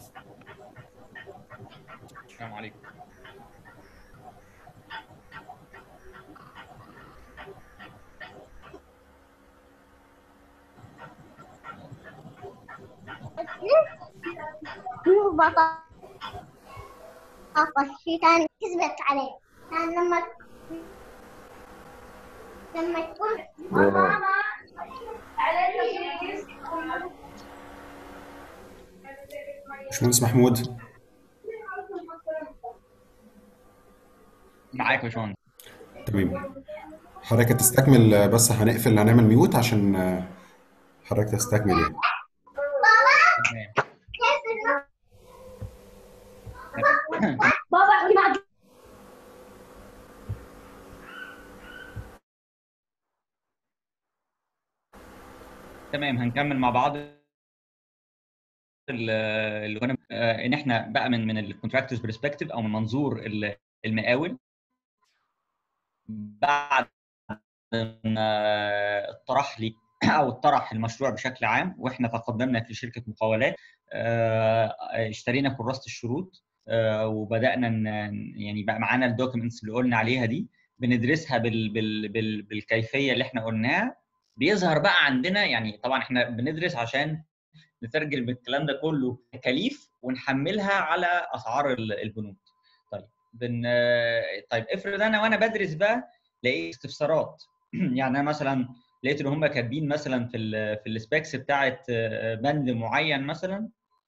السلام عليكم هو بطل الشيطان كذبت عليه كان لما لما تقول باشمهندس محمود معاك يا باشمهندس تمام حضرتك تستكمل بس هنقفل هنعمل ميوت عشان حضرتك تستكمل يعني تمام بابا قولي معك تمام هنكمل مع بعض ال- اللي هنا آه، ان احنا بقى من من الكونتراكتورز برسبكتيف او من منظور ال- المقاول بعد ما اطرح لي او اطرح المشروع بشكل عام واحنا تقدمنا في شركه مقاولات آه، اشترينا كراسه الشروط آه، وبدانا ن- يعني بقى معانا الدوكيومنتس اللي قلنا عليها دي بندرسها بال بال بال بالكيفيه اللي احنا قلناها بيظهر بقى عندنا يعني طبعا احنا بندرس عشان نترجم الكلام ده كله تكاليف ونحملها على اسعار ال- البنود. طيب بن طيب افرض انا وانا بدرس بقى لقيت استفسارات يعني انا مثلا لقيت ان هم كاتبين مثلا في ال في السبيكس بتاعت بند معين مثلا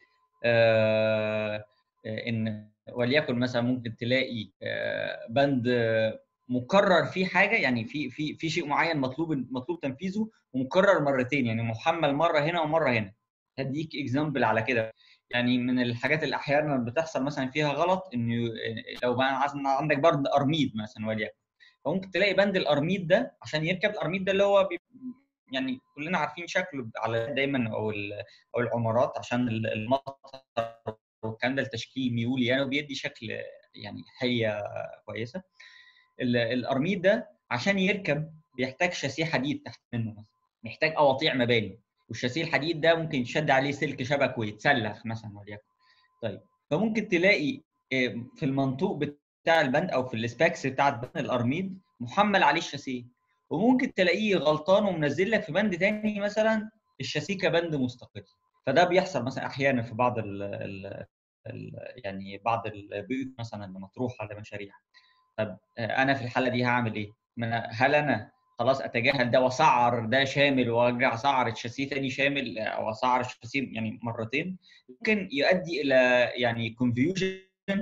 آه، ان وليكن مثلا ممكن تلاقي آه، بند آه، مكرر فيه حاجه يعني في في في شيء معين مطلوب مطلوب تنفيذه ومكرر مرتين يعني محمل مره هنا ومره هنا هديك اكزامبل على كده يعني من الحاجات اللي احيانا بتحصل مثلا فيها غلط انه لو بقى عايز- عندك برد ارميد مثلا وليكن فممكن تلاقي بند الارميد ده عشان يركب الارميد ده اللي هو بي يعني كلنا عارفين شكله على دايما او ال- او العمارات عشان ال- المطر والكلام ده التشكيل ميولي يعني وبيدي شكل يعني حيه كويسه ال- الارميد ده عشان يركب بيحتاج شاسيه حديد تحت منه مثلا محتاج قواطيع مباني والشاسيه الحديد ده ممكن يتشد عليه سلك شبك ويتسلخ مثلا وليكن طيب فممكن تلاقي آه، في المنطوق بتاع البند او في السباكس بتاعت بند الارميد محمل عليه الشاسيه وممكن تلاقيه غلطان ومنزل لك في بند تاني مثلا الشاسيه كبند مستقل فده بيحصل مثلا احيانا في بعض ال ال ال يعني بعض البيوت مثلا اللي مطروحه لمشاريع طب آه، انا في الحاله دي هعمل ايه؟ ما أنا- هل انا خلاص اتجاهل ده واسعر ده شامل وارجع اسعر الشاسيه تاني شامل آه، او اسعر الشاسيه يعني مرتين ممكن يؤدي الى يعني كونفيوجن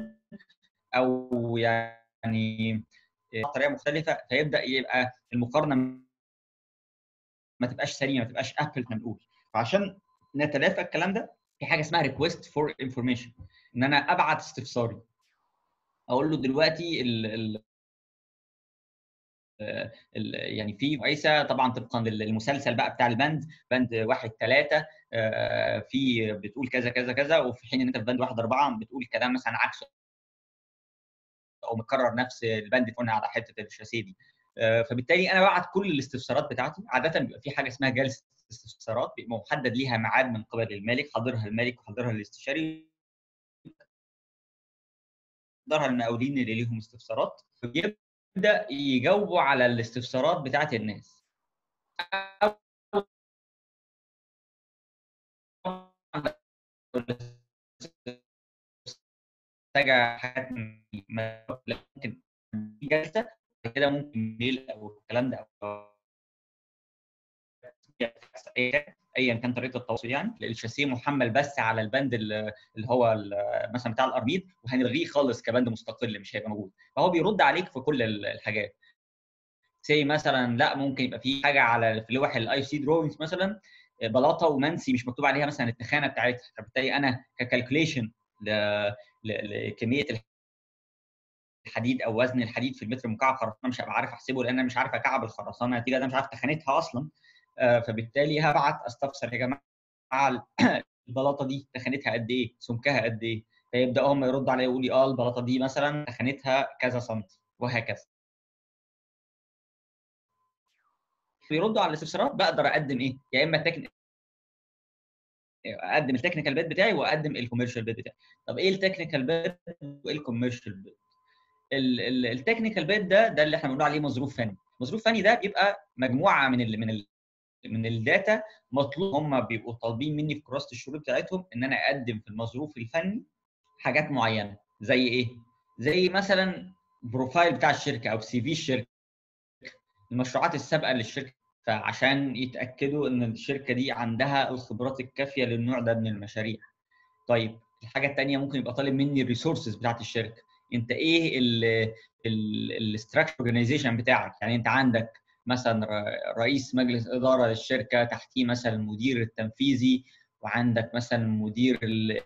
او يعني آه، طريقه مختلفه فيبدا يبقى المقارنه ما تبقاش سليمه ما تبقاش ابل هنقول فعشان نتلافى الكلام ده في حاجه اسمها ريكويست فور انفورميشن ان انا ابعت استفساري اقول له دلوقتي ال ال ال- يعني في مقايسه طبعا طبقا للمسلسل بقى بتاع البند بند واحد ثلاثه في بتقول كذا كذا كذا وفي حين ان انت في بند واحد اربعه بتقول كلام مثلا عكسه او مكرر نفس البند اللي قلنا على حته الشاسيه دي آه، فبالتالي انا ببعت كل الاستفسارات بتاعتي عاده بيبقى في حاجه اسمها جلسه استفسارات بيبقى محدد ليها ميعاد من قبل المالك حاضرها المالك وحاضرها الاستشاري حضرها المقاولين اللي ليهم استفسارات فبيبدا يجاوبوا على الاستفسارات بتاعت الناس محتاجه حاجات ما- ممكن جلسه كده ممكن ميل او الكلام ده أو ايا أياً كان طريقه التواصل يعني الشاسيه محمل بس على البند ال- اللي هو ال- مثلا بتاع الارميد وهنلغيه خالص كبند مستقل مش هيبقى موجود فهو بيرد عليك في كل ال- الحاجات زي مثلا لا ممكن يبقى في حاجه على في لوح الاي سي دروينجز مثلا بلاطه ومنسي مش مكتوب عليها مثلا التخانه بتاعتها فبالتالي انا ككالكوليشن لكميه الحديد او وزن الحديد في المتر المكعب خرسانه مش هبقى عارف احسبه لان انا مش عارف اكعب الخرسانه نتيجه انا مش عارف تخانتها اصلا آه، فبالتالي هبعت استفسر يا جماعه البلاطه دي تخانتها قد ايه؟ سمكها قد ايه؟ فيبدا هم يردوا عليا يقول لي اه البلاطه دي مثلا تخانتها كذا سنتي وهكذا. بيردوا على الاستفسارات بقدر اقدم ايه؟ يا اما تكن اقدم التكنيكال بيد بتاعي واقدم الكوميرشال بيد بتاعي طب ايه التكنيكال بيد وايه الكوميرشال بيد التكنيكال بيد ده ده اللي احنا بنقول عليه مظروف فني مظروف فني ده بيبقى مجموعه من ال من ال من الداتا مطلوب هم بيبقوا طالبين مني في كراسه الشروط بتاعتهم ان انا اقدم في المظروف الفني حاجات معينه زي ايه زي مثلا بروفايل بتاع الشركه او سي في الشركه المشروعات السابقه للشركه فعشان يتاكدوا ان الشركه دي عندها الخبرات الكافيه للنوع ده من المشاريع طيب الحاجه الثانيه ممكن يبقى طالب مني الريسورسز بتاعت الشركه انت ايه الاستراكشر اورجانيزيشن بتاعك يعني انت عندك مثلا رئيس مجلس اداره للشركه تحتيه مثلا المدير التنفيذي وعندك مثلا مدير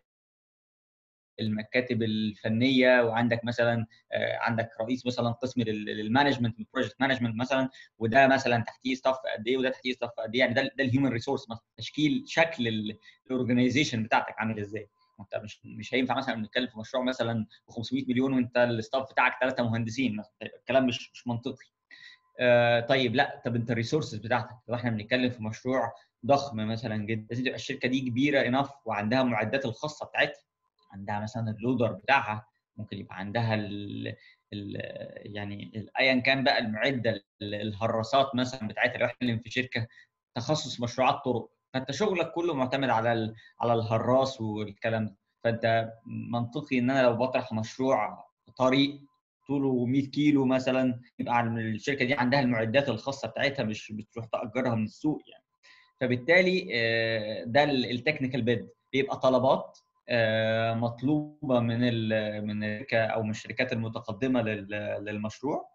المكاتب الفنيه وعندك مثلا عندك رئيس مثلا قسم للمانجمنت البروجكت مانجمنت مثلا وده مثلا تحتيه ستاف قد ايه وده تحتيه ستاف قد ايه يعني ده ده الهيومن ريسورس مثلا تشكيل شكل الاورجنايزيشن بتاعتك عامل ازاي انت مش مش هينفع مثلا نتكلم في مشروع مثلا ب 500 مليون وانت الستاف بتاعك ثلاثه مهندسين مثلا الكلام مش مش منطقي آه طيب لا طب انت الريسورسز بتاعتك لو احنا بنتكلم في مشروع ضخم مثلا جدا لازم تبقى الشركه دي كبيره انف وعندها المعدات الخاصه بتاعتها عندها مثلا اللودر بتاعها ممكن يبقى عندها ال ال يعني ايا كان بقى المعده الهراسات مثلا بتاعتها لو احنا في شركه تخصص مشروعات طرق فانت شغلك كله معتمد على على الهراس والكلام ده فانت منطقي ان انا لو بطرح مشروع طريق طوله 100 كيلو مثلا يبقى الشركه دي عندها المعدات الخاصه بتاعتها مش بتروح تاجرها من السوق يعني فبالتالي ده التكنيكال بيد بيبقى طلبات مطلوبه من من الشركه او من الشركات المتقدمه للمشروع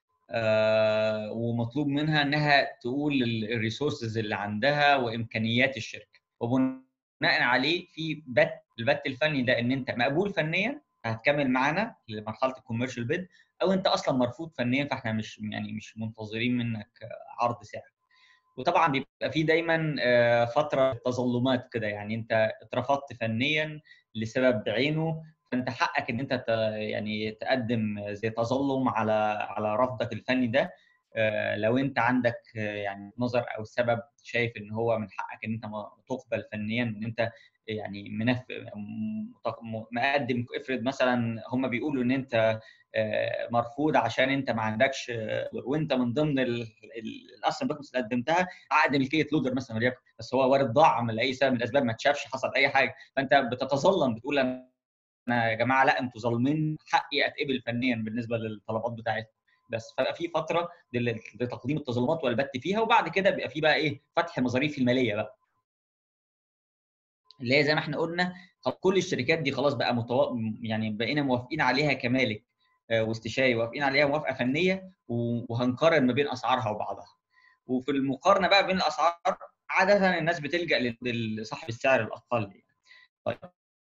ومطلوب منها انها تقول الريسورسز اللي عندها وامكانيات الشركه وبناء عليه في بت البت الفني ده ان انت مقبول فنيا هتكمل معانا لمرحله الكوميرشال بيد او انت اصلا مرفوض فنيا فاحنا مش يعني مش منتظرين منك عرض سعر وطبعا بيبقى في دايما فتره تظلمات كده يعني انت اترفضت فنيا لسبب بعينه فانت حقك ان انت يعني تقدم زي تظلم على على رفضك الفني ده لو انت عندك يعني نظر او سبب شايف ان هو من حقك ان انت تقبل فنيا ان انت يعني منف مقدم افرض مثلا هم بيقولوا ان انت مرفوض عشان انت ما عندكش وانت من ضمن اصلا الدوكيومنتس اللي قدمتها عقد ملكيه لودر مثلا وليكن بس هو وارد ضاع من اي سبب من الاسباب ما اتشافش حصل اي حاجه فانت بتتظلم بتقول انا يا جماعه لا انتوا ظالمين حقي اتقبل فنيا بالنسبه للطلبات بتاعتكم بس فبقى في فتره لتقديم التظلمات والبت فيها وبعد كده بيبقى في بقى ايه فتح المظاريف الماليه بقى اللي هي زي ما احنا قلنا كل الشركات دي خلاص بقى متو... يعني بقينا موافقين عليها كمالك واستشاري موافقين عليها موافقه فنيه وهنقارن ما بين اسعارها وبعضها وفي المقارنه بقى بين الاسعار عاده الناس بتلجا لصاحب السعر الاقل يعني. طيب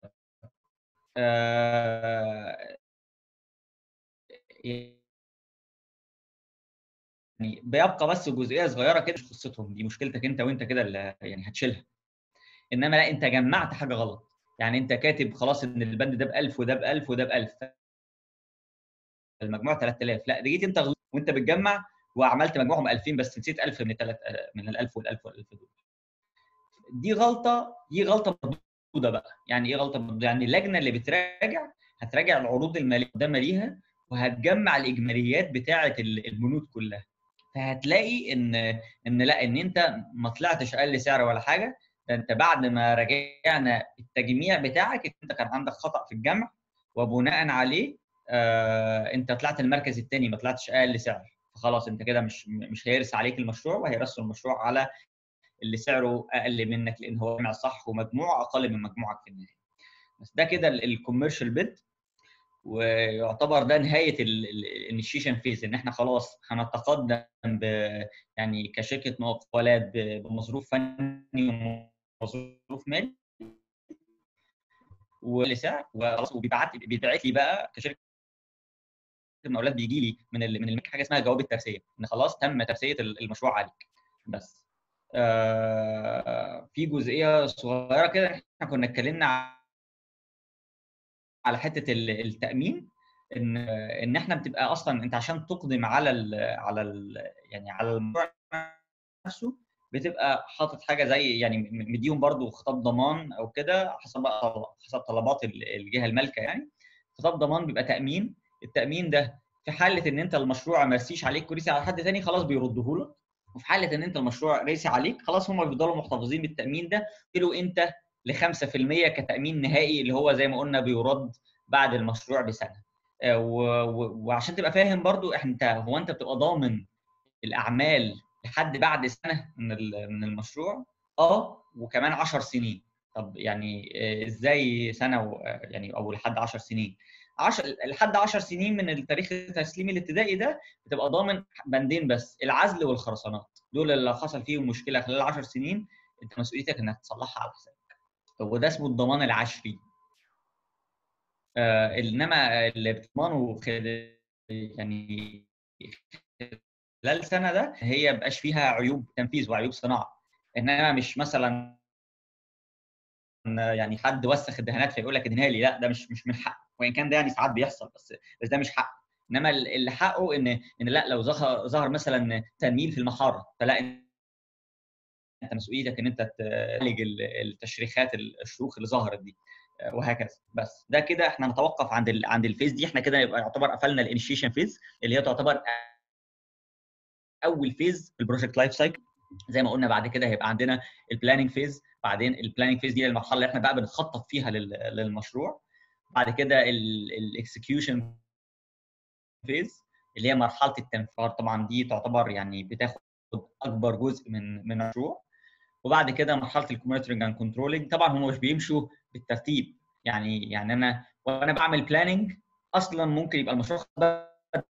آه... يعني بيبقى بس جزئيه صغيره كده مش قصتهم دي مشكلتك انت وانت كده اللي يعني هتشيلها انما لا انت جمعت حاجه غلط يعني انت كاتب خلاص ان البند ده ب 1000 وده ب 1000 وده ب 1000 المجموع 3000 لا جيت انت غلط وانت بتجمع وعملت مجموعهم 2000 بس نسيت 1000 من الثلاث من ال 1000 وال 1000 وال 1000 دول دي غلطه دي غلطه مردوده بقى يعني ايه غلطه مردوده يعني اللجنه اللي بتراجع هتراجع العروض الماليه قدامها ليها وهتجمع الاجماليات بتاعه البنود كلها فهتلاقي ان ان لا ان انت ما طلعتش اقل سعر ولا حاجه ده انت بعد ما راجعنا التجميع بتاعك انت كان عندك خطا في الجمع وبناء عليه آه انت طلعت المركز الثاني ما طلعتش اقل سعر فخلاص انت كده مش مش هيرس عليك المشروع وهيرسوا المشروع على اللي سعره اقل منك لان هو جمع صح ومجموع اقل من مجموعك في النهايه بس ده كده الكوميرشال بيد ويعتبر ده نهايه الانيشيشن فيز ان احنا خلاص هنتقدم ب يعني كشركه مقاولات بمصروف فني ومصروف مالي ولسعر وخلاص وبيبعت بيبعت لي بقى كشركه المقاولات بيجي لي من ال من المك حاجه اسمها جواب الترسيه ان خلاص تم ترسيه المشروع عليك بس آه في جزئيه صغيره كده احنا كنا اتكلمنا على حته التامين ان ان احنا بتبقى اصلا انت عشان تقدم على ال على ال يعني على المشروع نفسه بتبقى حاطط حاجه زي يعني م- مديهم برضو خطاب ضمان او كده حسب بقى حسب طلبات ال- الجهه المالكه يعني خطاب ضمان بيبقى تامين التامين ده في حاله ان انت المشروع ما رسيش عليك ورسي على حد تاني خلاص بيردوه لك وفي حاله ان انت المشروع رسي عليك خلاص هم بيفضلوا محتفظين بالتامين ده له انت ل 5% كتامين نهائي اللي هو زي ما قلنا بيرد بعد المشروع بسنه آه، و- و- وعشان تبقى فاهم برضو انت هو انت بتبقى ضامن الاعمال لحد بعد سنه من ال- من المشروع اه وكمان 10 سنين طب يعني آه، ازاي سنه و- آه، يعني او لحد 10 سنين 10 لحد 10 سنين من التاريخ التسليمي الابتدائي ده بتبقى ضامن بندين بس العزل والخرسانات دول اللي لو حصل فيهم مشكله خلال 10 سنين انت مسؤوليتك انك تصلحها على حسابك وده اسمه الضمان العشري آه انما اللي بتضمنه خلال يعني خلال سنه ده هي مبقاش فيها عيوب تنفيذ وعيوب صناعه انما مش مثلا يعني حد وسخ الدهانات فيقول لك ادهنها لي لا ده مش مش من حقه وان كان ده يعني ساعات بيحصل بس بس ده مش حقه انما اللي حقه ان ان لا لو ظهر ظهر مثلا تنميل في المحاره فلا انت مسؤوليتك ان انت تعالج التشريخات الشروخ اللي ظهرت دي وهكذا بس ده كده احنا نتوقف عند ال عند الفيز دي احنا كده يبقى يعتبر قفلنا الانيشيشن فيز اللي هي تعتبر اول فيز في البروجكت لايف سايكل زي ما قلنا بعد كده هيبقى عندنا البلاننج فيز بعدين البلاننج فيز دي المرحله اللي احنا بقى بنخطط فيها للمشروع بعد كده الاكسكيوشن فيز اللي هي مرحله التنفيذ طبعا دي تعتبر يعني بتاخد اكبر جزء من من المشروع وبعد كده مرحله الكوميونترنج اند كنترولنج طبعا هم مش بيمشوا بالترتيب يعني يعني انا وانا بعمل بلاننج اصلا ممكن يبقى المشروع بدا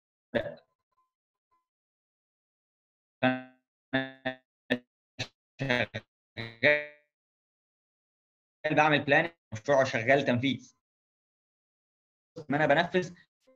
بعمل بلاننج مشروع شغال تنفيذ ما انا بنفذ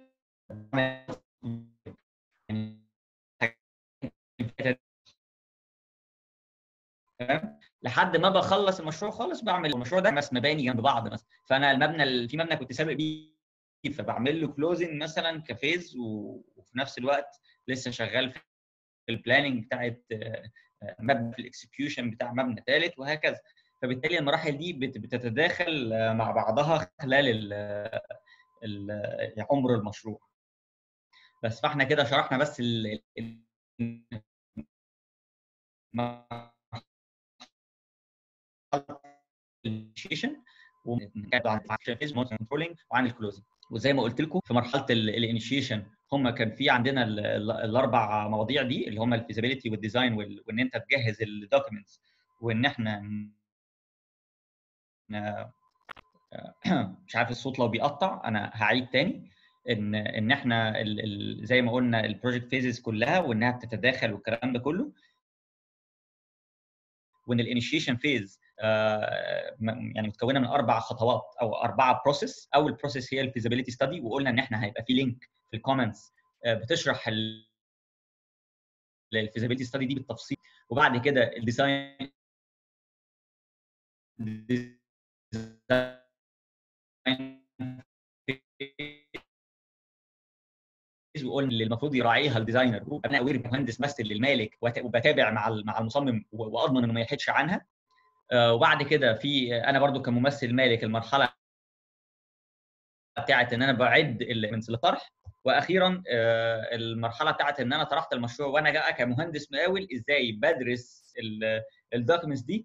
لحد ما بخلص المشروع خالص بعمل المشروع ده بس مباني جنب بعض مثلا فانا المبنى في مبنى كنت سابق بيه فبعمل له كلوزنج مثلا كفيز وفي نفس الوقت لسه شغال في البلاننج بتاعت مبنى في الاكسكيوشن بتاع مبنى ثالث وهكذا فبالتالي المراحل دي بتتداخل مع بعضها خلال عمر المشروع بس فاحنا كده شرحنا بس ال الانيشيشن ونتكلم عن الفيز كنترولنج وعن الكلوزنج وزي ما قلت لكم في مرحله الانيشيشن هم كان في عندنا الاربع مواضيع دي اللي هم الفيزابيلتي والديزاين وان انت تجهز الدوكيومنتس وان احنا مش عارف الصوت لو بيقطع انا هعيد تاني ان ان احنا ال ال زي ما قلنا البروجكت فيزز كلها وانها بتتداخل والكلام ده كله وان الانيشيشن فيز يعني متكونه من اربع خطوات او اربعه بروسيس اول بروسيس هي الفيزابيلتي ستادي وقلنا ان احنا هيبقى في لينك في الكومنتس بتشرح الفيزابيلتي ستادي دي بالتفصيل وبعد كده الديزاين وقلنا اللي المفروض يراعيها الديزاينر انا اوير مهندس بس للمالك وبتابع مع مع المصمم واضمن انه ما يحيدش عنها وبعد كده في انا برضو كممثل مالك المرحله بتاعت ان انا بعد من الطرح واخيرا المرحله بتاعت ان انا طرحت المشروع وانا جاء كمهندس مقاول ازاي بدرس الدوكيومنتس دي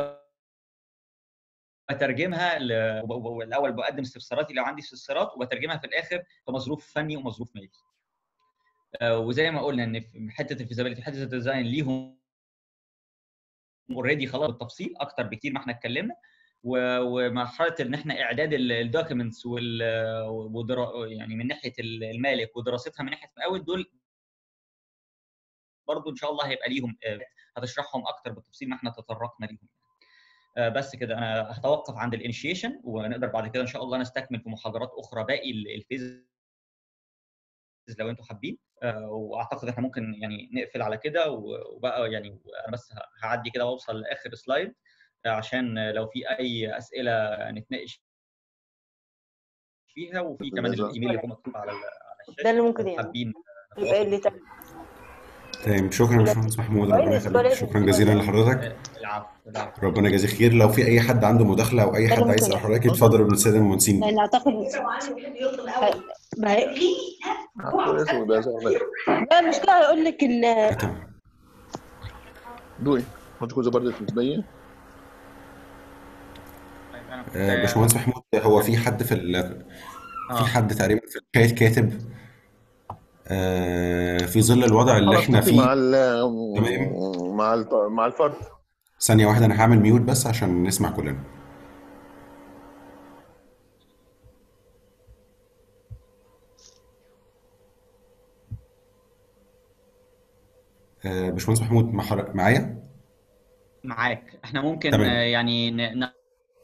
بترجمها الاول بقدم استفساراتي لو عندي استفسارات وبترجمها في الاخر كمظروف فني ومظروف مالي وزي ما قلنا ان في حته الفيزابيلتي حته الديزاين ليهم اوريدي خلاص بالتفصيل اكتر بكتير ما احنا اتكلمنا ومرحله ان احنا اعداد الدوكيومنتس وال يعني من ناحيه المالك ودراستها من ناحيه المقاول دول برضو ان شاء الله هيبقى ليهم هتشرحهم اكتر بالتفصيل ما احنا تطرقنا ليهم بس كده انا هتوقف عند الانيشيشن ونقدر بعد كده ان شاء الله نستكمل في محاضرات اخرى باقي الفيز لو انتم حابين واعتقد احنا ممكن يعني نقفل على كده وبقى يعني انا بس هعدي كده واوصل لاخر سلايد عشان لو في اي اسئله نتناقش فيها وفي كمان الايميل اللي هو مكتوب على على الشاشه ده اللي ممكن يعني حابين يبقى اللي تمام شكرا يا باشمهندس محمود ربنا يخليك شكرا جزيلا لحضرتك العفو العفو ربنا يجازيك خير لو في اي حد عنده مداخله او اي حد عايز يسال حضرتك اتفضل من الساده المهندسين لان اعتقد ما هي عفوا اسمه ده زعلان لا المشكله هيقول لك ال- تمام دوي quanto coisa para dentro طيب انا كنت آه، باشمهندس محمود هو في حد في ال... في اه حد تقريبا في الشات كاتب آه، في ظل الوضع اللي خلاص احنا نحكي فيه مع ال تمام مع ال مع الفرد ثانيه واحده انا هعمل ميوت بس عشان نسمع كلنا آه، باشمهندس محمود مع حضر- معايا معاك احنا ممكن تمام. آه، يعني ن... ن...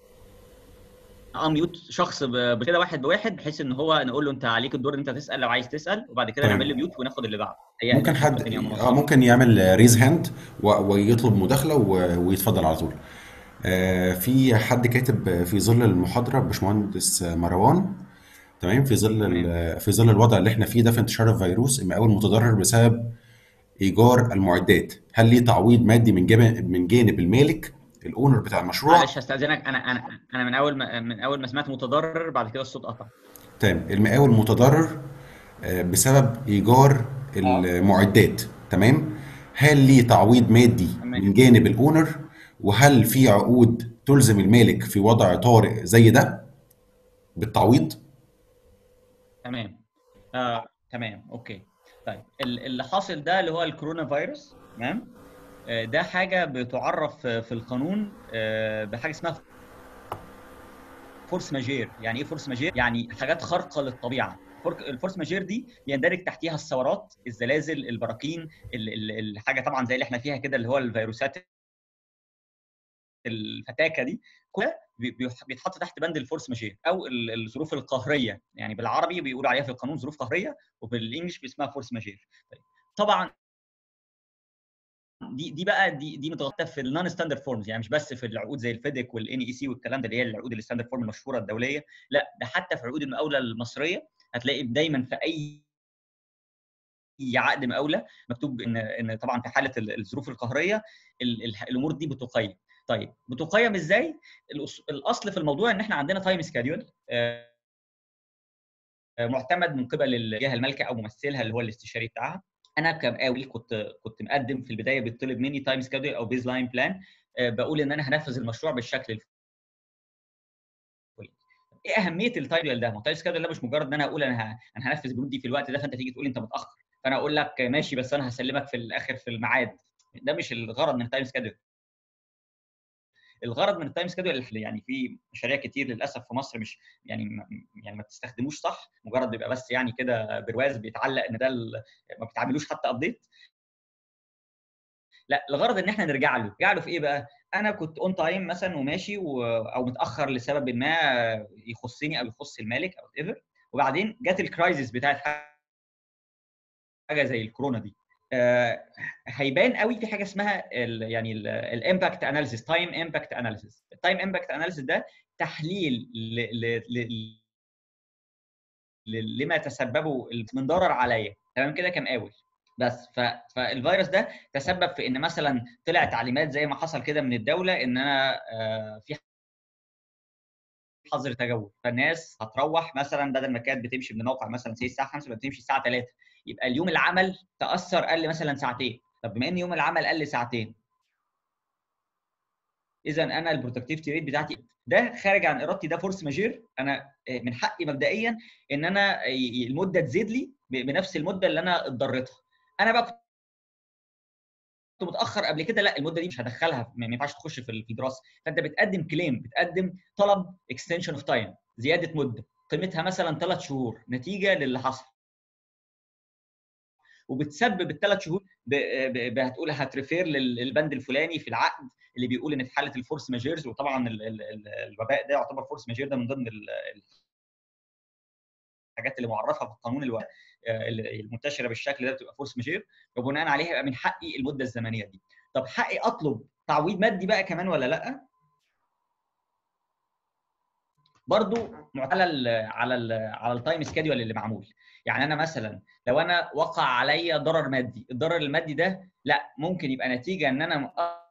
اميوت شخص ب- بكده واحد بواحد بحيث ان هو نقول له انت عليك الدور ان انت تسال لو عايز تسال وبعد كده تمام. نعمل له ميوت وناخد اللي بعده هي ممكن دي حد الدنيا اه منظمه ممكن يعمل ريز هاند ويطلب مداخله و- ويتفضل على طول آه، في حد كاتب في ظل المحاضره باشمهندس مروان تمام في ظل ال- في ظل الوضع اللي احنا فيه ده في انتشار الفيروس المقاول متضرر بسبب ايجار المعدات هل ليه تعويض مادي من جانب من جانب المالك الاونر بتاع المشروع معلش هستاذنك انا انا انا من اول ما من اول ما سمعت متضرر بعد كده الصوت قطع تمام المقاول متضرر آه، بسبب ايجار المعدات تمام هل ليه تعويض مادي تمام. من جانب الاونر وهل في عقود تلزم المالك في وضع طارئ زي ده بالتعويض تمام آه تمام اوكي طيب ال- اللي حاصل ده اللي هو الكورونا فيروس تمام آه، ده حاجه بتعرف في القانون آه، بحاجه اسمها فورس ماجير يعني ايه فورس ماجير يعني حاجات خارقه للطبيعه فورك- الفورس ماجير دي يندرج تحتيها الثورات الزلازل البراكين ال- ال- الحاجه طبعا زي اللي احنا فيها كده اللي هو الفيروسات الفتاكه دي كلها بي- بيح- بيتحط تحت بند الفورس ماجير او ال- الظروف القهريه يعني بالعربي بيقولوا عليها في القانون ظروف قهريه وبالانجلش اسمها فورس ماجير طيب. طبعا دي دي بقى دي دي متغطيه في النون ستاندرد فورمز يعني مش بس في العقود زي الفيدك والان اي سي والكلام ده اللي هي العقود الستاندرد فورم المشهوره الدوليه لا ده حتى في عقود المقاوله المصريه هتلاقي دايما في اي عقد مقاوله مكتوب ان ان طبعا في حاله ال- الظروف القهريه ال- ال- الامور دي بتقيم طيب بتقيم ازاي الأص- الاصل في الموضوع ان احنا عندنا تايم سكادول معتمد من قبل الجهه المالكه او ممثلها اللي هو الاستشاري بتاعها انا كمقاول كنت كنت مقدم في البدايه بيطلب مني تايم سكادول او بيز لاين بلان بقول ان انا هنفذ المشروع بالشكل الفلاني ايه اهميه التايم ده؟ ما التايم سكادول ده مش مجرد ان انا اقول انا ه- انا هنفذ البنود دي في الوقت ده فانت تيجي تقول لي انت متاخر فانا اقول لك ماشي بس انا هسلمك في الاخر في الميعاد ده مش الغرض من التايم سكادول الغرض من التايم سكادول يعني في مشاريع كتير للاسف في مصر مش يعني ما- يعني ما بتستخدموش صح مجرد بيبقى بس يعني كده برواز بيتعلق ان ده ال- ما بتعملوش حتى ابديت لا الغرض ان احنا نرجع له نرجع له في ايه بقى انا كنت اون تايم مثلا وماشي و... او متاخر لسبب ما يخصني او يخص المالك او ايفر وبعدين جت الكرايزس بتاعت حاجه زي الكورونا دي آه، هيبان قوي في حاجه اسمها ال يعني الامباكت اناليسيس تايم امباكت اناليسيس التايم امباكت اناليسيس ده تحليل ل... ل... ل... ل- لما تسببه من ضرر عليا تمام كده كمقاول بس ف... فالفيروس ده تسبب في ان مثلا طلع تعليمات زي ما حصل كده من الدوله ان انا آه، في حظر تجول فالناس هتروح مثلا بدل ما كانت بتمشي من الموقع مثلا سي الساعه 5 بقت بتمشي الساعه 3 يبقى اليوم العمل تاثر قل مثلا ساعتين طب بما ان يوم العمل قل ساعتين اذا انا البروتكتيفيتي ريت بتاعتي ده خارج عن ارادتي ده فورس ماجير انا آه، من حقي مبدئيا ان انا ي- المده تزيد لي ب- بنفس المده اللي انا اتضريتها انا بقى كنت متاخر قبل كده لا المده دي مش هدخلها ما ما ينفعش تخش في ال- في الدراسه فانت بتقدم كليم بتقدم طلب اكستنشن اوف تايم زياده مده قيمتها مثلا ثلاث شهور نتيجه للي حصل وبتسبب الثلاث شهور ب- ب- ب- هتقول هتريفير لل- للبند الفلاني في العقد اللي بيقول ان في حاله الفورس ماجيرز وطبعا ال- ال- ال- الوباء ده يعتبر فورس ماجير ده من ضمن ال- الحاجات اللي معرفه في القانون الو- آه، المنتشره بالشكل ده بتبقى فورس ماجير وبناء عليها يبقى من حقي المده الزمنيه دي طب حقي اطلب تعويض مادي بقى كمان ولا لا برضو معتمد على ال على ال على التايم سكادول اللي معمول يعني انا مثلا لو انا وقع عليا ضرر مادي الضرر المادي ده لا ممكن يبقى نتيجه ان انا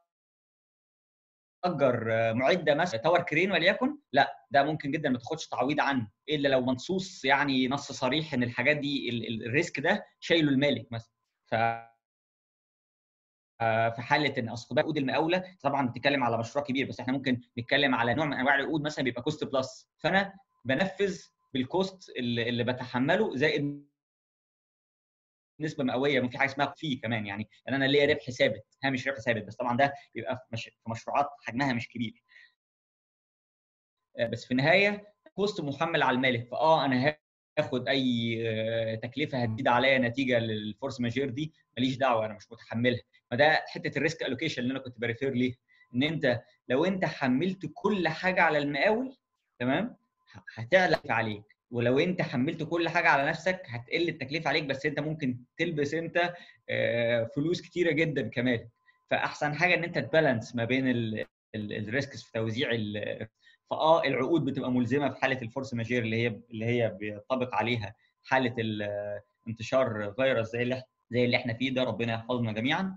اجر معده مثلا تاور كرين وليكن لا ده ممكن جدا ما تاخدش تعويض عنه الا لو منصوص يعني نص صريح ان الحاجات دي ال- ال- الريسك ده شايله المالك مثلا ف آه، في حاله ان اصل عقود المقاوله طبعا بتتكلم على مشروع كبير بس احنا ممكن نتكلم على نوع من انواع العقود مثلا بيبقى كوست بلس فانا بنفذ بالكوست اللي, اللي بتحمله زائد نسبه مئويه ممكن حاجه اسمها في كمان يعني ان انا ليا ربح ثابت هامش ربح ثابت بس طبعا ده بيبقى في, مش... في مشروعات حجمها مش كبير آه، بس في النهايه كوست محمل على المالك فاه انا هاخد اي آه، تكلفه هتزيد عليا نتيجه للفورس ماجير دي ماليش دعوه انا مش متحملها فده حته الريسك الوكيشن اللي انا كنت بريفير ليه ان انت لو انت حملت كل حاجه على المقاول تمام ه- هتعلى عليك ولو انت حملت كل حاجه على نفسك هتقل التكلفه عليك بس انت ممكن تلبس انت آه، فلوس كتيره جدا كمان فاحسن حاجه ان انت تبالانس ما بين الريسكس في توزيع ال- فاه العقود بتبقى ملزمه في حاله الفورس ماجير اللي هي اللي هي بيطبق عليها حاله ال- انتشار فيروس زي اللي زي اللي احنا فيه ده ربنا يحفظنا جميعا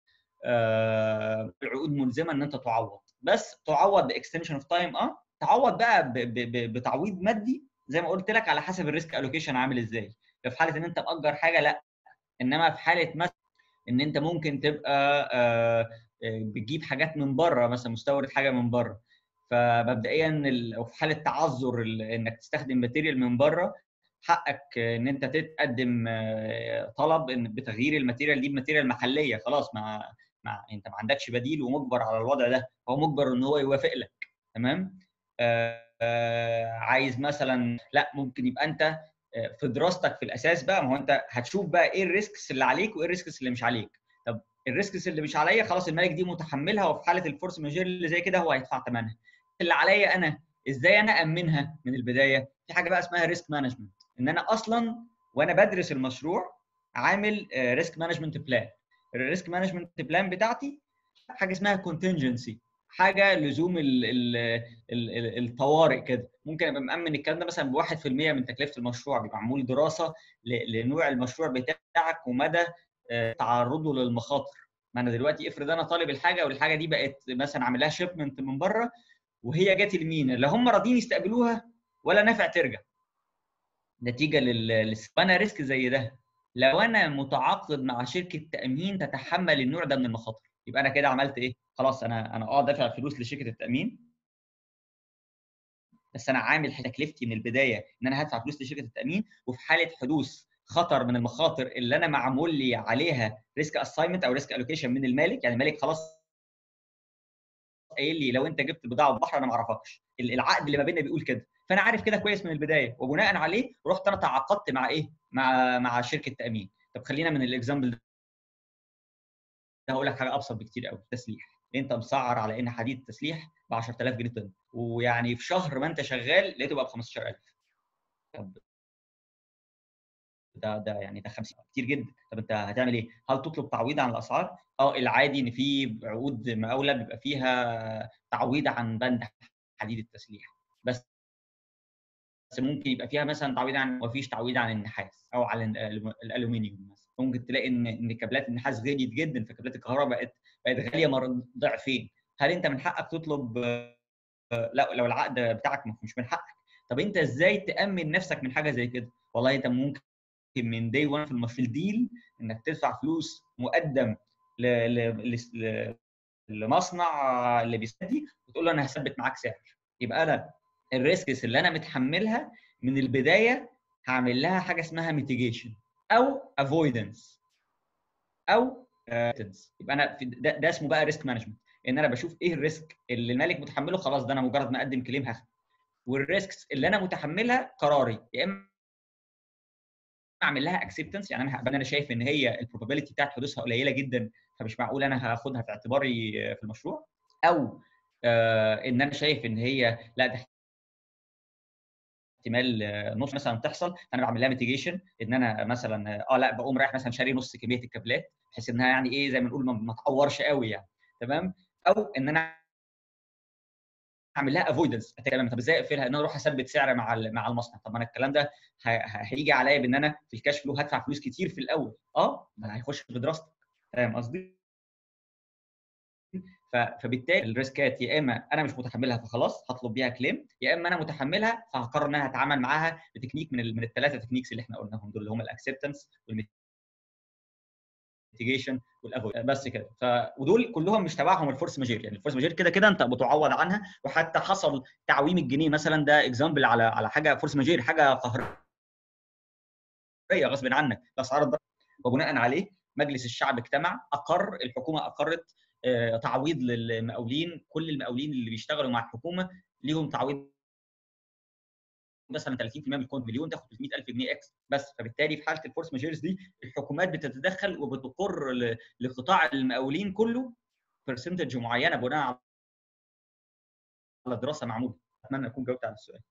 آه، العقود ملزمه ان انت تعوض بس تعوض باكستنشن اوف تايم اه تعوض بقى ب- ب- ب- بتعويض مادي زي ما قلت لك على حسب الريسك الوكيشن عامل ازاي لو في حاله ان انت مأجر حاجه لا انما في حاله مثلا ان انت ممكن تبقى آه، آه، بتجيب حاجات من بره مثلا مستورد حاجه من بره فمبدئيا ال- او في حاله تعذر ال- انك تستخدم ماتيريال من بره حقك ان انت تقدم آه، طلب ان بتغيير الماتيريال دي بماتيريال محليه خلاص ما ما انت ما عندكش بديل ومجبر على الوضع ده هو مجبر ان هو يوافق لك تمام آه، آه، عايز مثلا لا ممكن يبقى انت آه، في دراستك في الاساس بقى ما هو انت هتشوف بقى ايه الريسكس اللي عليك وايه الريسكس اللي مش عليك طب الريسكس اللي مش عليا خلاص المالك دي متحملها وفي حاله الفورس ماجير اللي زي كده هو هيدفع ثمنها اللي عليا انا ازاي انا امنها من البدايه في حاجه بقى اسمها ريسك مانجمنت ان انا اصلا وانا بدرس المشروع عامل ريسك مانجمنت بلان الريسك مانجمنت بلان بتاعتي حاجه اسمها كونتنجنسي حاجه لزوم ال ال ال ال الطوارئ كده ممكن ابقى مامن الكلام ده مثلا ب 1% من تكلفه المشروع بيبقى معمول دراسه ل- لنوع المشروع بتاعك ومدى آه، تعرضه للمخاطر ما انا دلوقتي افرض انا طالب الحاجه والحاجه دي بقت مثلا عامل لها شيبمنت من بره وهي جت لمين لا هم راضيين يستقبلوها ولا نافع ترجع نتيجه لل لل- وانا ريسك زي ده لو انا متعاقد مع شركه تامين تتحمل النوع ده من المخاطر يبقى انا كده عملت ايه خلاص انا انا اه دافع فلوس لشركه التامين بس انا عامل تكلفتي من البدايه ان انا هدفع فلوس لشركه التامين وفي حاله حدوث خطر من المخاطر اللي انا معمول لي عليها ريسك اساينمنت او ريسك الوكيشن من المالك يعني المالك خلاص قايل لي لو انت جبت بضاعه بحر انا ما اعرفكش العقد اللي ما بيننا بيقول كده فانا عارف كده كويس من البدايه وبناء عليه رحت انا تعاقدت مع ايه مع مع شركه تامين طب خلينا من الاكزامبل ده هقول لك حاجه ابسط بكتير قوي التسليح انت مسعر على ان حديد التسليح ب 10000 جنيه طن ويعني في شهر ما انت شغال لقيته بقى ب 15000 طب ده ده يعني ده 50 كتير جدا طب انت هتعمل ايه؟ هل تطلب تعويض عن الاسعار؟ اه العادي ان في عقود مقاوله بيبقى فيها تعويض عن بند حديد التسليح بس بس ممكن يبقى فيها مثلا تعويض عن مفيش تعويض عن النحاس او على ال- الالومنيوم مثلا ممكن تلاقي ان ان كابلات النحاس غليت جدا فكابلات الكهرباء بقت بقت غاليه مر- ضعفين هل انت من حقك تطلب آه، لا لو العقد بتاعك مش من حقك طب انت ازاي تامن نفسك من حاجه زي كده والله انت ممكن من داي 1 في المش- في الديل انك تدفع فلوس مقدم ل... ل... ل... لمصنع اللي بيستدي وتقول له انا هثبت معاك سعر يبقى انا الريسكس اللي انا متحملها من البدايه هعمل لها حاجه اسمها ميتيجيشن او افويدنس او avoidance. يبقى انا في ده, ده اسمه بقى ريسك مانجمنت ان انا بشوف ايه الريسك اللي المالك متحمله خلاص ده انا مجرد ما اقدم كليم هاخد والريسكس اللي انا متحملها قراري يا اما اعمل لها اكسبتنس يعني انا هبقى انا شايف ان هي البروبابيلتي بتاعت حدوثها قليله جدا فمش معقول انا هاخدها في اعتباري في المشروع او آه ان انا شايف ان هي لا ده احتمال آه، نص مثلا تحصل فانا بعمل لها ميتيجيشن ان انا مثلا اه لا بقوم رايح مثلا شاري نص كميه الكابلات بحيث انها يعني ايه زي ما نقول ما ما تعورش قوي يعني تمام او ان انا هعمل لها افويدنس تمام طب ازاي اقفلها ان انا اروح اثبت سعر مع ال- مع المصنع طب ما انا الكلام ده ه- ه- هيجي عليا بان انا في الكاش فلو هدفع فلوس كتير في الاول اه ما هيخش في دراستك فاهم قصدي؟ ف- فبالتالي الريسكات يا اما انا مش متحملها فخلاص هطلب بيها كليم يا اما انا متحملها فهقرر ان انا هتعامل معاها بتكنيك من ال- من الثلاثه تكنيكس اللي احنا قلناهم دول اللي هم الاكسبتنس والميتيجيشن والافويد بس كده ف ودول كلهم مش تبعهم الفورس ماجير يعني الفورس ماجير كده كده انت بتعوض عنها وحتى حصل تعويم الجنيه مثلا ده اكزامبل على على حاجه فورس ماجير حاجه قهريه غصب عنك اسعار الضرب وبناء عليه مجلس الشعب اجتمع اقر الحكومه اقرت آه، تعويض للمقاولين كل المقاولين اللي بيشتغلوا مع الحكومه ليهم تعويض مثلا 30% من الكونت مليون تاخد 300000 جنيه اكس بس فبالتالي في حاله الفورس ماجيرز دي الحكومات بتتدخل وبتقر ل- لقطاع المقاولين كله برسنتج معينه بناء على دراسه معموله اتمنى اكون جاوبت على السؤال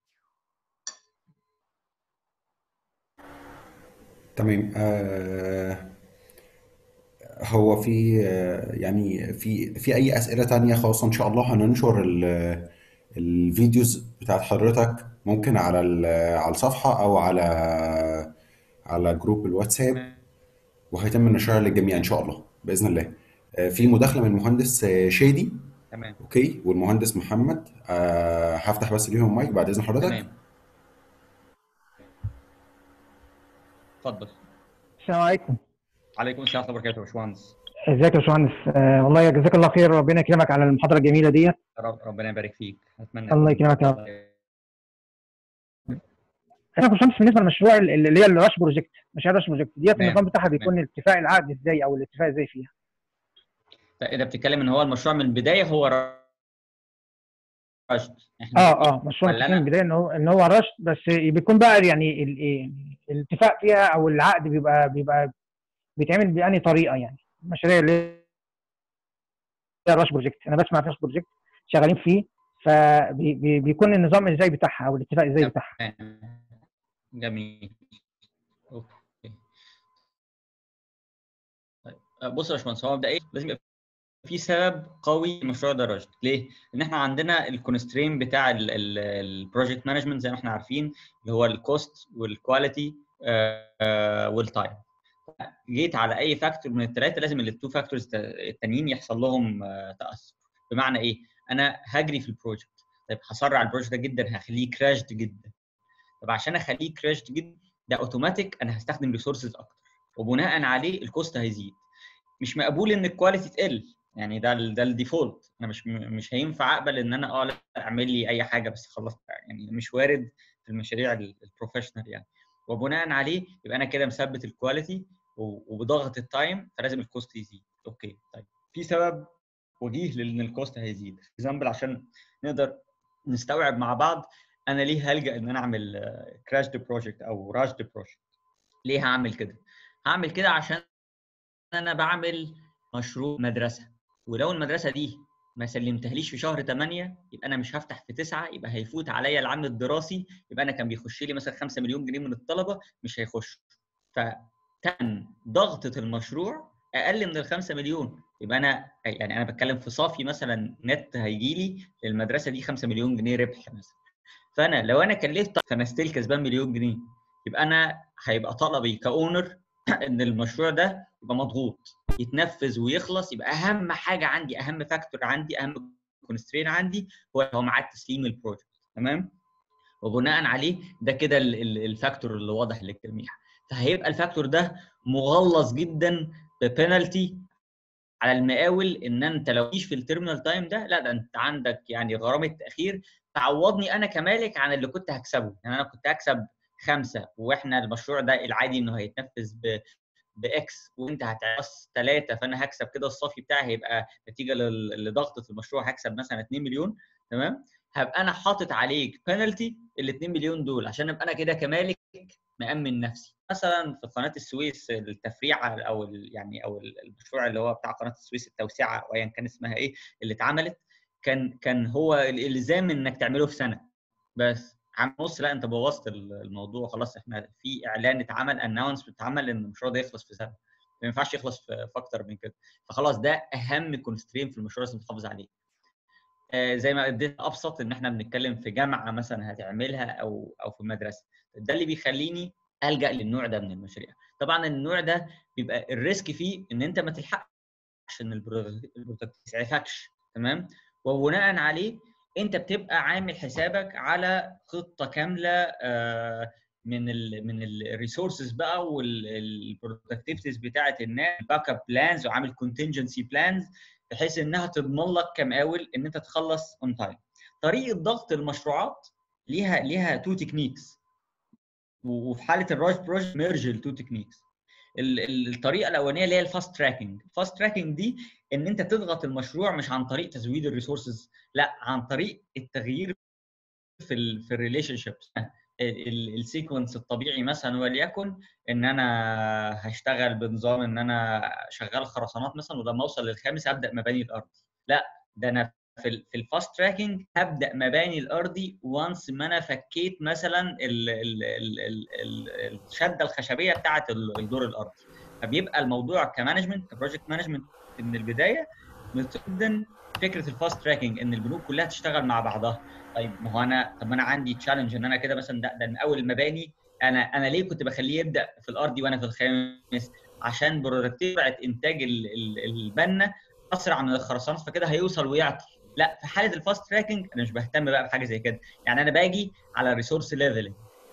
تمام آه هو في آه يعني في في اي اسئله تانية خاصه ان شاء الله هننشر ال- الفيديوز بتاعت حضرتك ممكن على ال- على الصفحه او على على جروب الواتساب وهيتم نشرها للجميع ان شاء الله باذن الله آه في مداخله من المهندس آه، شادي تمام اوكي والمهندس محمد آه هفتح بس ليهم مايك بعد اذن حضرتك تمام اتفضل السلام عليكم عليكم السلام ورحمه الله وبركاته يا باشمهندس ازيك يا باشمهندس آه والله جزاك الله خير ربنا يكرمك على المحاضره الجميله ديت رب- ربنا يبارك فيك اتمنى الله يكرمك يا رب انا يا باشمهندس بالنسبه للمشروع ال- اللي هي الراش بروجكت مشاريع الراش بروجكت ديت تمام. النظام بتاعها بيكون اتفاق العقد ازاي او الاتفاق ازاي فيها اذا بتتكلم ان هو المشروع من البدايه هو رشد احنا اه اه مشروع ولا من أنا؟ البدايه ان هو ان هو رش بس بيكون بقى يعني ال- إيه، الاتفاق فيها او العقد بيبقى بيبقى بيتعمل بأني طريقه يعني المشاريع اللي هي الراش بروجكت انا بسمع في راش بروجكت شغالين فيه فبيكون النظام ازاي بتاعها او الاتفاق ازاي تمام. بتاعها جميل اوكي طيب آه، بص يا باشمهندس هو مبدئيا لازم يبقى في سبب قوي لمشروع ده رشد ليه؟ ان احنا عندنا الكونسترين بتاع البروجكت مانجمنت زي ما احنا عارفين اللي هو الكوست والكواليتي والتايم جيت على اي فاكتور من الثلاثه لازم التو فاكتورز التانيين يحصل لهم آه، تاثر بمعنى ايه؟ انا هجري في البروجكت طيب هسرع البروجكت ده جدا هخليه كراشد جدا طب عشان اخليه كراشد جدا ده اوتوماتيك انا هستخدم ريسورسز اكتر وبناء عليه الكوست هيزيد مش مقبول ان الكواليتي تقل يعني ده ال ده الديفولت انا مش م- مش هينفع اقبل ان انا اه لا اعمل لي اي حاجه بس خلصت يعني مش وارد في المشاريع ال- البروفيشنال يعني وبناء عليه يبقى انا كده مثبت الكواليتي و- وبضغط التايم فلازم الكوست يزيد اوكي طيب في سبب وجيه لان الكوست هيزيد اكزامبل عشان نقدر نستوعب مع بعض انا ليه هلجا ان انا اعمل كراش بروجكت او راش بروجكت ليه هعمل كده هعمل كده عشان انا بعمل مشروع مدرسه ولو المدرسه دي ما سلمتهاليش في شهر 8 يبقى انا مش هفتح في 9 يبقى هيفوت عليا العام الدراسي يبقى انا كان بيخش لي مثلا 5 مليون جنيه من الطلبه مش هيخش فتم ضغطه المشروع اقل من ال 5 مليون يبقى انا يعني انا بتكلم في صافي مثلا نت هيجي لي للمدرسه دي 5 مليون جنيه ربح مثلا فانا لو انا كلفت فانا ستيل كسبان مليون جنيه يبقى انا هيبقى طلبي كاونر ان المشروع ده يبقى مضغوط يتنفذ ويخلص يبقى اهم حاجه عندي اهم فاكتور عندي اهم كونسترين عندي هو هو ميعاد تسليم البروجكت تمام وبناء عليه ده كده ال- ال- الفاكتور اللي واضح للجميع فهيبقى الفاكتور ده مغلظ جدا ببنالتي على المقاول ان انت لو مش في التيرمينال تايم ده لا ده انت عندك يعني غرامه تاخير تعوضني انا كمالك عن اللي كنت هكسبه يعني انا كنت هكسب خمسه واحنا المشروع ده العادي انه هيتنفذ ب باكس وانت هتعص ثلاثه فانا هكسب كده الصافي بتاعي هيبقى نتيجه لل- لضغطه المشروع هكسب مثلا 2 مليون تمام هبقى انا حاطط عليك بنالتي ال 2 مليون دول عشان ابقى انا كده كمالك مأمن نفسي مثلا في قناه السويس التفريعه او ال- يعني او ال- المشروع اللي هو بتاع قناه السويس التوسعه او ايا كان اسمها ايه اللي اتعملت كان كان هو الالزام انك تعمله في سنه بس عام ونص لا انت بوظت ال- الموضوع خلاص احنا في اعلان اتعمل اناونس اتعمل ان المشروع ده يخلص في سنه ما ينفعش يخلص في في اكتر من كده فخلاص ده اهم كونسترين في المشروع لازم تحافظ عليه آه، زي ما اديت ابسط ان احنا بنتكلم في جامعه مثلا هتعملها او او في مدرسه ده اللي بيخليني الجا للنوع ده من المشاريع طبعا النوع ده بيبقى الريسك فيه ان انت ما تلحقش ان البرودكت ما يسعفكش تمام وبناء عليه انت بتبقى عامل حسابك على خطه كامله آه، من ال من الريسورسز بقى والبرودكتيفيتيز بتاعه الناس باك اب بلانز وعامل كونتنجنسي بلانز بحيث انها تضمن لك كمقاول ان انت تخلص اون تايم طريقه ضغط المشروعات ليها ليها تو تكنيكس وفي حاله الراش بروجكت ميرج التو تكنيكس الطريقه الاولانيه اللي هي الفاست تراكنج الفاست تراكنج دي ان انت تضغط المشروع مش عن طريق تزويد الريسورسز لا عن طريق التغيير في ال في الريليشن شيبس السيكونس الطبيعي مثلا وليكن ان انا هشتغل بنظام ان انا شغال خرسانات مثلا ولما اوصل للخامس ابدا مباني الارض لا ده انا في ال في الفاست تراكنج هبدا مباني الارضي وانس ما انا فكيت مثلا ال ال ال ال ال الشده الخشبيه بتاعه الدور الارضي فبيبقى الموضوع كمانجمنت كبروجكت مانجمنت من البدايه جدا فكره الفاست تراكنج ان البنوك كلها تشتغل مع بعضها طيب ما هو انا طب ما انا عندي تشالنج ان انا كده مثلا ده, ده من اول المباني انا انا ليه كنت بخليه يبدا في الارضي وانا في الخامس عشان برودكتيفه انتاج البنا اسرع من الخرسانات فكده هيوصل ويعطل لا في حاله الفاست تراكنج انا مش بهتم بقى بحاجه زي كده يعني انا باجي على ريسورس ليفلنج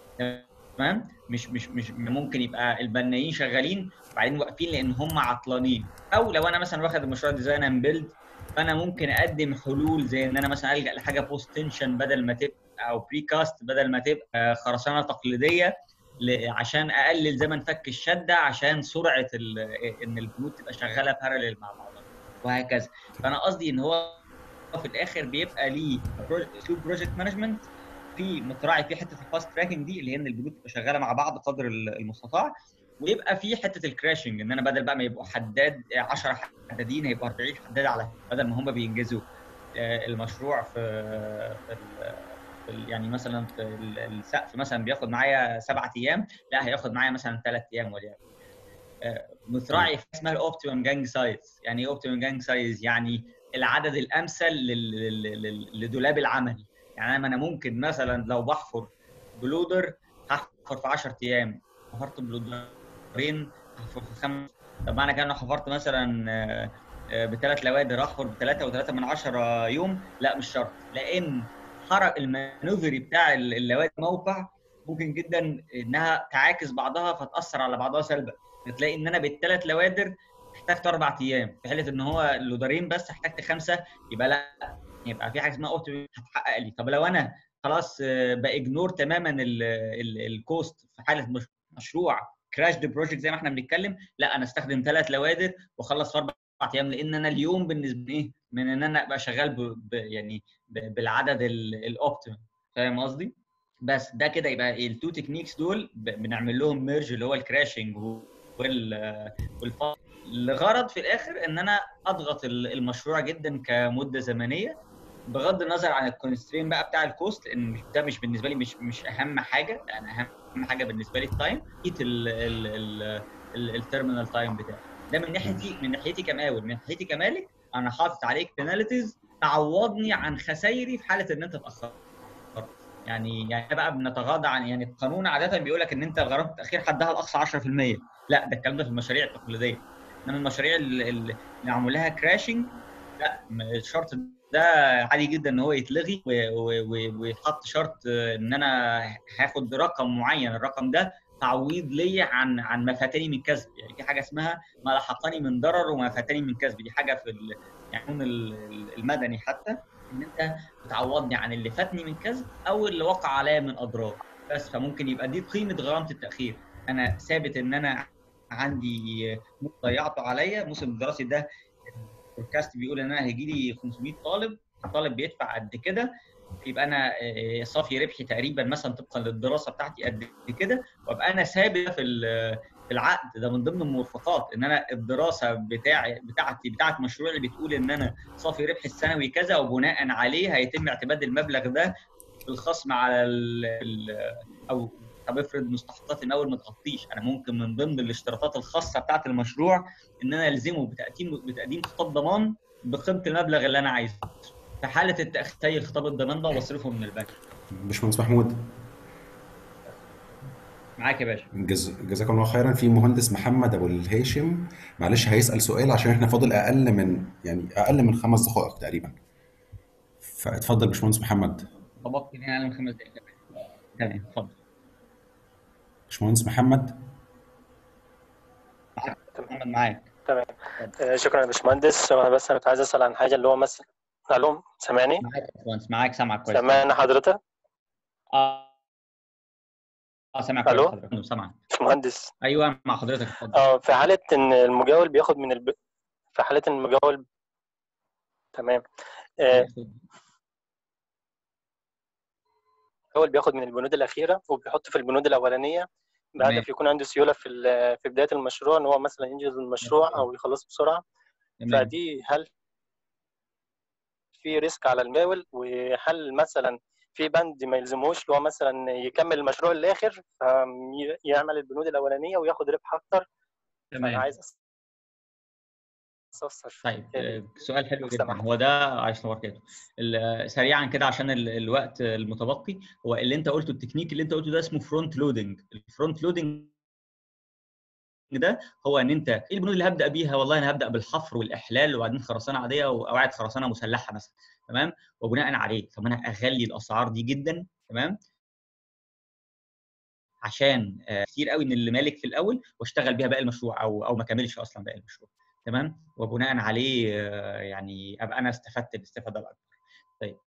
تمام مش مش مش ممكن يبقى البنايين شغالين وبعدين واقفين لان هم عطلانين او لو انا مثلا واخد المشروع ديزاين اند بيلد فانا ممكن اقدم حلول زي ان انا مثلا الجا لحاجه بوست تنشن بدل ما تبقى او بري كاست بدل ما تبقى خرسانه تقليديه عشان اقلل زمن فك الشده عشان سرعه ان البنود تبقى شغاله بارلل مع بعضها وهكذا فانا قصدي ان هو في الاخر بيبقى ليه اسلوب بروجكت مانجمنت في متراعي في حته الفاست تراكنج دي اللي هي ان البنود تبقى شغاله مع بعض قدر المستطاع ويبقى في حته الكراشنج ان انا بدل بقى ما يبقوا حداد 10 حدادين هيبقوا 40 حداد على بدل ما هم بينجزوا المشروع في في يعني مثلا في السقف مثلا بياخد معايا سبعة ايام لا هياخد معايا مثلا ثلاث ايام وليكن متراعي في اسمها الاوبتيمم جانج سايز يعني ايه اوبتيمم جانج سايز يعني العدد الامثل لدولاب العمل يعني انا ممكن مثلا لو بحفر بلودر هحفر في 10 ايام حفرت بلودرين هحفر في خمس طب معنى كده انا حفرت مثلا بثلاث لوادر احفر بثلاثه وثلاثه من عشرة يوم لا مش شرط لان حرق المانوفري بتاع اللوادر موقع ممكن جدا انها تعاكس بعضها فتاثر على بعضها سلبا تلاقي ان انا بالثلاث لوادر احتجت اربع ايام في حاله ان هو اللودرين بس احتجت خمسه يبقى لا يبقى في حاجه اسمها اوبتيمم هتحقق لي طب لو انا خلاص باجنور تماما الكوست في حاله مشروع كراش دي بروجكت زي ما احنا بنتكلم لا انا استخدم ثلاث لوادر واخلص في اربع ايام لان انا اليوم بالنسبه لي ايه من ان انا ابقى شغال ب... ب... يعني ب... بالعدد الاوبتيمم فاهم قصدي؟ بس ده كده يبقى التو تكنيكس دول بنعمل لهم ميرج اللي هو الكراشنج وال والفاست لغرض في الاخر ان انا اضغط المشروع جدا كمده زمنيه بغض النظر عن الكونسترين بقى بتاع الكوست لان ده مش بالنسبه لي مش مش اهم حاجه يعني اهم حاجه بالنسبه لي التايم التيرمينال تايم بتاعي ده من ناحيتي من ناحيتي كمقاول من ناحيتي كمالك انا حاطط عليك بناليتيز تعوضني عن خسايري في حاله ان انت اتاخرت يعني يعني بقى بنتغاضى عن يعني القانون عاده بيقول لك ان انت الغرامه التاخير حدها الاقصى 10% لا ده الكلام ده في المشاريع التقليديه انما المشاريع اللي معمول لها كراشنج لا الشرط ده عادي جدا ان هو يتلغي ويتحط شرط ان انا هاخد رقم معين الرقم ده تعويض لي عن عن ما فاتني من كسب يعني في حاجه اسمها ما لحقني من ضرر وما فاتني من كسب دي حاجه في القانون المدني حتى ان انت بتعوضني عن اللي فاتني من كسب او اللي وقع عليا من اضرار بس فممكن يبقى دي قيمه غرامه التاخير انا ثابت ان انا عندي ضيعته عليا الموسم الدراسي ده الفوركاست بيقول ان انا هيجي لي 500 طالب الطالب بيدفع قد كده يبقى انا صافي ربحي تقريبا مثلا طبقا للدراسه بتاعتي قد كده وابقى انا ثابت في في العقد ده من ضمن المرفقات ان انا الدراسه بتاعي بتاعتي بتاعت مشروعي بتقول ان انا صافي ربحي السنوي كذا وبناء عليه هيتم اعتماد المبلغ ده بالخصم على ال او طب افرض مستحقات المقاول ما تغطيش انا ممكن من ضمن الاشتراطات الخاصه بتاعه المشروع ان انا الزمه بتقديم بتقديم خطاب ضمان بقيمه المبلغ اللي انا عايزه في حاله التاخير خطاب الضمان ده وبصرفه من البنك باشمهندس محمود معاك يا باشا جز... جزاكم الله خيرا في مهندس محمد ابو الهاشم معلش هيسال سؤال عشان احنا فاضل اقل من يعني اقل من خمس دقائق تقريبا فاتفضل باشمهندس محمد طبقت هنا على خمس دقائق تمام اتفضل باشمهندس محمد معاك محمد معاك تمام آه، شكرا يا باشمهندس هو بس انا كنت عايز اسال عن حاجه اللي هو مثلا الو سامعني معاك يا باشمهندس معاك سامعك كويس سامعني حضرتك اه اه سامعك كويس ألو؟ حضرتك سامعك باشمهندس ايوه مع حضرتك اتفضل اه في حاله ان المجاول بياخد من الب... في حاله ان المجاول تمام آه، المجاول بياخد من البنود الاخيره وبيحط في البنود الاولانيه تمام. بهدف يكون عنده سيوله في ال- في بدايه المشروع ان هو مثلا ينجز المشروع او يخلصه بسرعه تمام فدي هل في ريسك على المقاول وهل مثلا في بند ما يلزموش اللي هو مثلا يكمل المشروع للاخر فيعمل البنود الاولانيه وياخد ربح اكتر فانا تمام عايز استفسر في طيب الحتة دي. آه، سؤال حلو جدا سامعك. هو ده عايش الله بركاته ال- سريعا كده عشان ال- الوقت المتبقي هو اللي انت قلته التكنيك اللي انت قلته ده اسمه فرونت لودنج الفرونت لودنج ده هو ان انت ايه البنود اللي هبدا بيها والله انا هبدا بالحفر والاحلال وبعدين خرسانه عاديه وقواعد خرسانه مسلحه مثلا تمام وبناء عليه طب انا اغلي الاسعار دي جدا تمام عشان آه، كتير قوي من اللي مالك في الاول واشتغل بيها باقي المشروع او او ما كملش اصلا باقي المشروع تمام وبناء عليه آه، يعني ابقى انا استفدت الاستفاده الاكبر طيب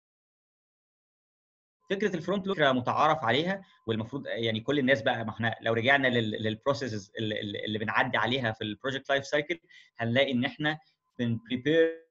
فكره الفرونت لود فكره متعارف عليها والمفروض يعني كل الناس بقى ما احنا لو رجعنا للبروسيسز اللي, اللي بنعدي عليها في البروجكت لايف سايكل هنلاقي ان احنا بنبريبير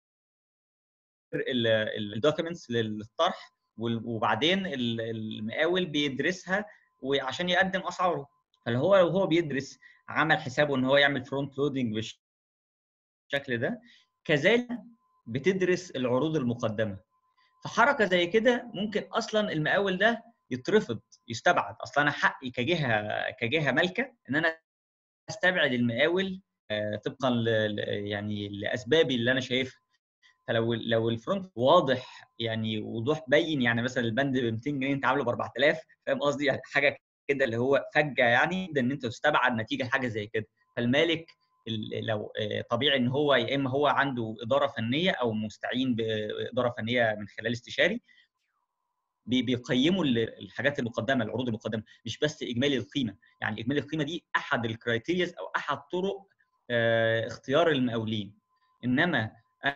الدوكيومنتس للطرح وال- وبعدين ال- المقاول بيدرسها وعشان يقدم اسعاره فاللي هو لو هو بيدرس عمل حسابه ان هو يعمل فرونت لودنج بالشكل ده كذلك بتدرس العروض المقدمه فحركه زي كده ممكن اصلا المقاول ده يترفض يستبعد اصلا انا حقي كجهه كجهه مالكه ان انا استبعد المقاول آه، طبقا ل ل- يعني لاسبابي اللي انا شايفها فلو لو الفرونت واضح يعني وضوح بين يعني مثلا البند ب 200 جنيه انت عامله ب 4000 فاهم قصدي يعني حاجه كده اللي هو فجه يعني ده ان انت تستبعد نتيجه حاجه زي كده فالمالك ال- لو آه، طبيعي ان هو يا اما هو عنده اداره فنيه او مستعين باداره فنيه من خلال استشاري بي- بيقيموا ال- الحاجات المقدمه العروض المقدمه مش بس اجمالي القيمه يعني اجمالي القيمه دي احد الكرايتيرياز او احد طرق آه، اختيار المقاولين انما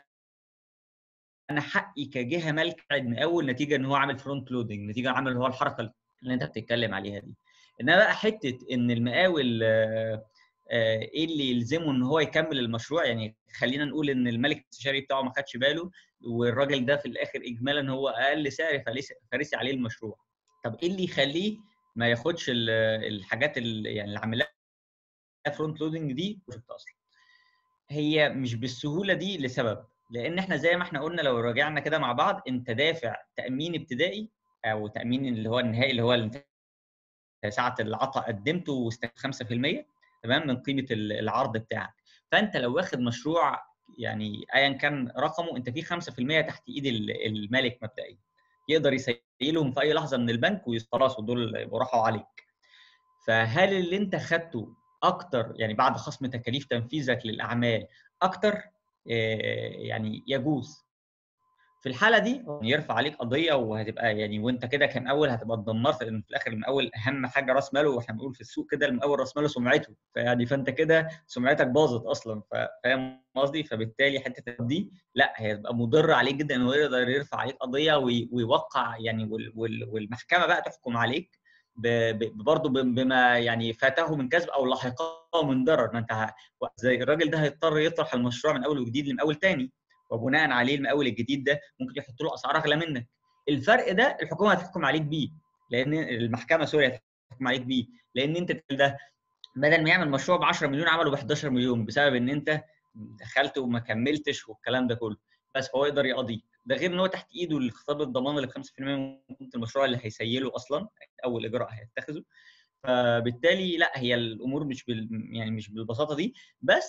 انا حقي كجهه مالكه مقاول نتيجه ان هو عامل فرونت لودنج نتيجه عامل اللي هو الحركه اللي انت بتتكلم عليها دي انما بقى حته ان المقاول آه، آه، ايه اللي يلزمه ان هو يكمل المشروع يعني خلينا نقول ان الملك الاستشاري بتاعه ما خدش باله والراجل ده في الاخر اجمالا هو اقل سعر فليس- فرسي عليه المشروع طب ايه اللي يخليه ما ياخدش ال- الحاجات اللي يعني اللي عاملها فرونت لودنج دي بروجكت اصلا هي مش بالسهوله دي لسبب لان احنا زي ما احنا قلنا لو راجعنا كده مع بعض انت دافع تامين ابتدائي او تامين اللي هو النهائي اللي هو اللي انت ساعه العطاء قدمته واستلمت 5% تمام من قيمه ال- العرض بتاعك فانت لو واخد مشروع يعني ايا كان رقمه انت في 5% تحت ايد ال- المالك مبدئيا يقدر يسيلهم في اي لحظه من البنك وخلاص ودول يبقوا راحوا عليك فهل اللي انت خدته اكتر يعني بعد خصم تكاليف تنفيذك للاعمال اكتر آه، يعني يجوز في الحاله دي يرفع عليك قضيه وهتبقى يعني وانت كده كان اول هتبقى اتدمرت لان في الاخر المقاول اهم حاجه راس ماله واحنا بنقول في السوق كده المقاول راس ماله سمعته فيعني فانت كده سمعتك باظت اصلا ف- فاهم قصدي فبالتالي حته دي لا هي هتبقى مضره عليك جدا انه يقدر يرفع عليك قضيه وي- ويوقع يعني وال- وال- والمحكمه بقى تحكم عليك برضه بما يعني فاته من كسب او لحقه من ضرر ما انت ه- زي الراجل ده هيضطر يطرح المشروع من اول وجديد لمقاول تاني وبناء عليه المقاول الجديد ده ممكن يحط له اسعار اغلى منك الفرق ده الحكومه هتحكم عليك بيه لان المحكمه سوري هتحكم عليك بيه لان انت ده بدل ما يعمل مشروع ب 10 مليون عمله ب 11 مليون بسبب ان انت دخلت وما كملتش والكلام ده كله بس هو يقدر يقضيك ده غير ان هو تحت ايده الخطاب الضمان اللي ب 5% من قيمه المشروع اللي هيسيله اصلا اول اجراء هيتخذه فبالتالي لا هي الامور مش بال يعني مش بالبساطه دي بس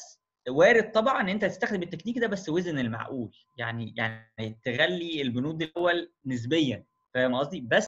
وارد طبعا ان انت تستخدم التكنيك ده بس وزن المعقول يعني يعني تغلي البنود الاول نسبيا فاهم قصدي بس